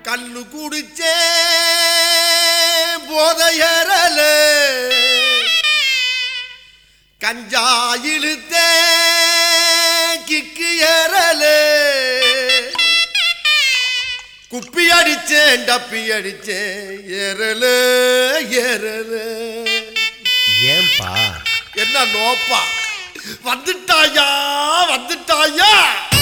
கல்லு குடிச்சே போதையறல கஞ்சா இழுத்தே கிக்கு ஏறல குப்பி அடிச்சேன் டப்பி அடிச்சேன் ஏறல ஏறல ஏன்பா என்ன நோப்பா வந்துட்டாயா வந்துட்டாயா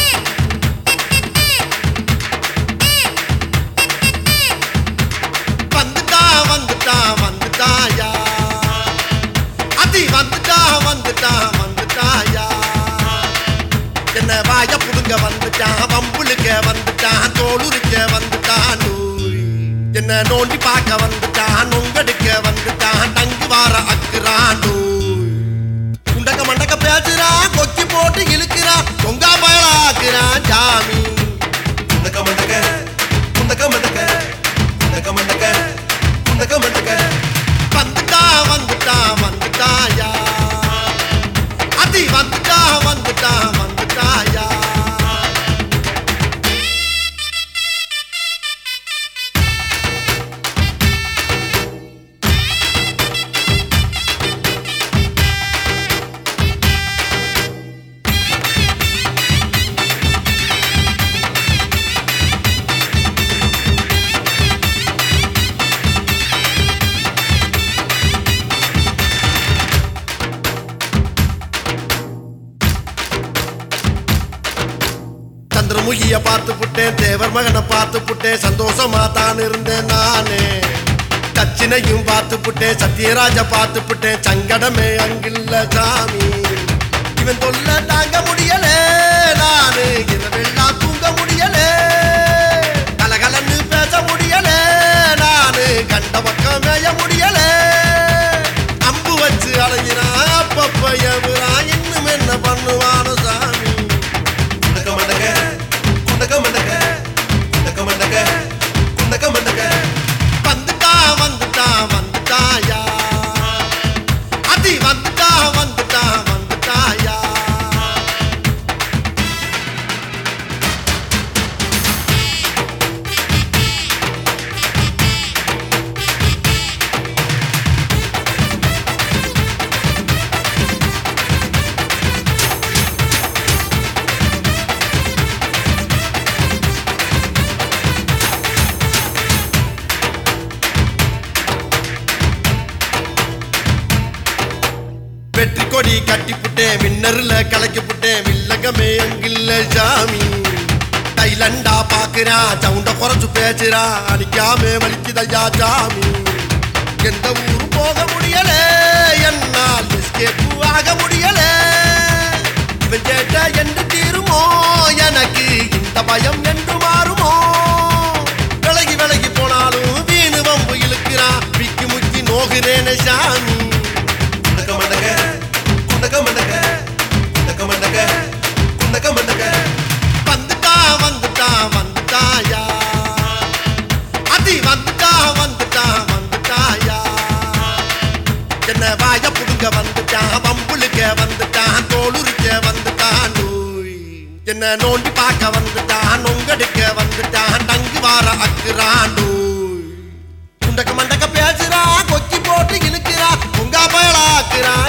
வந்துட்டா வந்துட்டா வந்துட்டாயா அதி வந்துட்டா வந்துட்டா வந்துட்டாயா என்ன வாய புடுங்க வந்துட்டான் வம்புளுக்க வந்துட்டான் தோளுரிக்க வந்துட்டான் நூய். என்ன நோண்டி பார்க்க வந்துட்டான் நொங்கடிக்க வந்துட்டான் டங்கு வார அக்குறான் நூய். குண்டக்க மண்டக்க பேசுறான் கொக்கி போட்டு இழுக்கிறான் தொங்கா பயலாக்குறான் ஜாமி குண்டக்க மண்டக்க குண்டக்க மண்டக்க குண்டக்க மண்டக்க குண்டக்க மண்டக்க வந்துட்டா வந்துட்டா வந்துட்டாயா அதி வந்துட்டா வந்துட்டா வந்துட்டாயா சந்திரமுகிய பார்த்து புட்டேன் தேவர் மகனை பார்த்து புட்டேன் சந்தோஷமா தான் இருந்தேன் நானே தச்சினையும் பார்த்து புட்டேன் சத்யராஜ பார்த்து புட்டேன் சங்கடமே அங்கில்ல சாமி இவன் தொல்ல தாங்க முடியல நானு இரவெல்லாம் தூங்க முடியல கலகலன்னு பேச முடியல நானு கண்ட பக்கம் மேய முடியல அம்பு வச்சு அலைகிறான் அப்பப்ப எவுறான் இன்னும் என்ன பண்ணுவானோ சாமி குண்டக்க மண்டக்க குண்டக்க மண்டக்க குண்டக்க மண்டக்க குண்டக்க மண்டக்க வந்துட்டா வந்துட்டா வந்துட்டாயா அதி வந்துட்டா வந்துட்டா வந்துட்டாயா வெற்றி கொடி கட்டி புட்டேன் விண்ணர்ல கலக்கி புட்டேன் வில்லங்கமே அங்கில்ல சாமி தைலண்டா பாக்குறான் சவுண்ட குறைச்சு பேசுறான் அடிக்காம வலிக்குதையா சாமி எந்த ஊரு போக முடியல என்னால் எஸ்கேப் ஆக முடியல இவன் கேட்ட என்று தீருமோ எனக்கு இந்த பயம் என்று மாறுமோ விலகி விலகி போனாலும் வீணு வம்பு இழுக்கிறான் விக்கி முக்கி நோகிறேனே சாமி குண்டக்க மண்டக்க குண்டக்க மண்டக்க குண்டக்க மண்டக்க குண்டக்க மண்டக்க வந்துட்டா வந்துட்டா வந்துட்டாயா அதி வந்துட்டா வந்துட்டா வந்துட்டாயா என்ன வாய புடுங்க வந்துட்டான் வம்புளுக்க வந்துட்டான் தோளுரிக்க வந்துட்டான் நோய் என்ன நோண்டி பார்க்க வந்துட்டான் நொங்கடிக்க வந்துட்டான் டங்கு வார அக்குறான் நோய் குண்டக்க மண்டக்க பேசுறான் கொக்கி போட்டு இழுக்கிறான் உங்கா பயலாக்குறான்